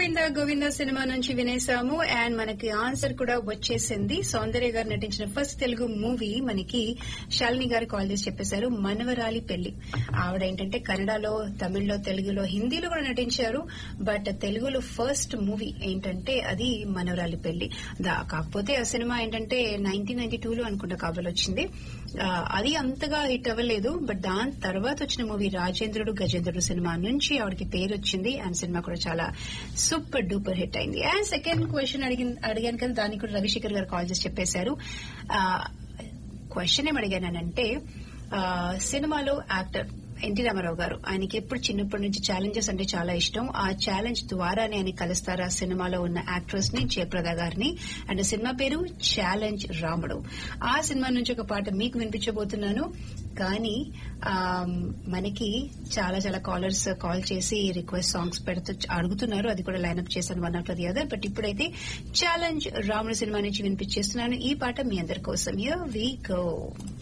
Govinda Govinda cinema నుంచి వినేసాము and మనకి answer కూడా వచ్చేసింది సౌందర్య గారు నటించిన ఫస్ట్ తెలుగు మూవీ మనకి శాలిని గారు కాల్ చేసి చెప్పేశారు మనవరాలి పెళ్లి ఆవిడ ఏంటంటే కన్నడలో తమిళ్లో తెలుగులో హిందీలో కూడా నటించారు బట్ తెలుగులో ఫస్ట్ మూవీ ఏంటంటే అది మనవరాలి పెళ్లి దా- కాకపోతే ఆ సినిమా ఏంటంటే నైన్టీన్ నైన్టీ టూలో అనుకుంటా కాబోలు వచ్చింది ఆ, అది అంతగా హిట్ అవ్వలేదు బట్ దాని తర్వాత వచ్చిన మూవీ రాజేంద్రుడు గజేంద్రుడు సినిమా నుంచి ఆవిడకి పేరు వచ్చింది అండ్ సినిమా కూడా చాలా సూపర్ డూపర్ హిట్ అయింది అండ్ సెకండ్ క్వశ్చన్ అడిగిన అడిగాను కదా దానికి కూడా రవిశేఖర్ గారు కాల్ చేసి చెప్పేశారు క్వశ్చన్ ఏం అడిగానంటే ఆ, సినిమాలో యాక్టర్ ఎన్టీ రామారావు గారు ఆయనకి ఎప్పుడు చిన్నప్పటి నుంచి ఛాలెంజెస్ అంటే చాలా ఇష్టం ఆ ఛాలెంజ్ ద్వారానే ఆయన కలుస్తారు ఆ సినిమాలో ఉన్న యాక్ట్రెస్ ని జయప్రద గారిని అండ్ సినిమా పేరు ఛాలెంజ్ రాముడు ఆ సినిమా నుంచి ఒక పాట మీకు వినిపించబోతున్నాను కానీ ఆమ్, మనకి చాలా చాలా కాలర్స్ కాల్ చేసి రిక్వెస్ట్ సాంగ్స్ పెడుతూ అడుగుతున్నారు అది కూడా లైన్అప్ చేశాను one after the other but ఇప్పుడైతే ఛాలెంజ్ రాముడు సినిమా నుంచి వినిపించేస్తున్నాను ఈ పాట మీ అందరి కోసం యూ వి గో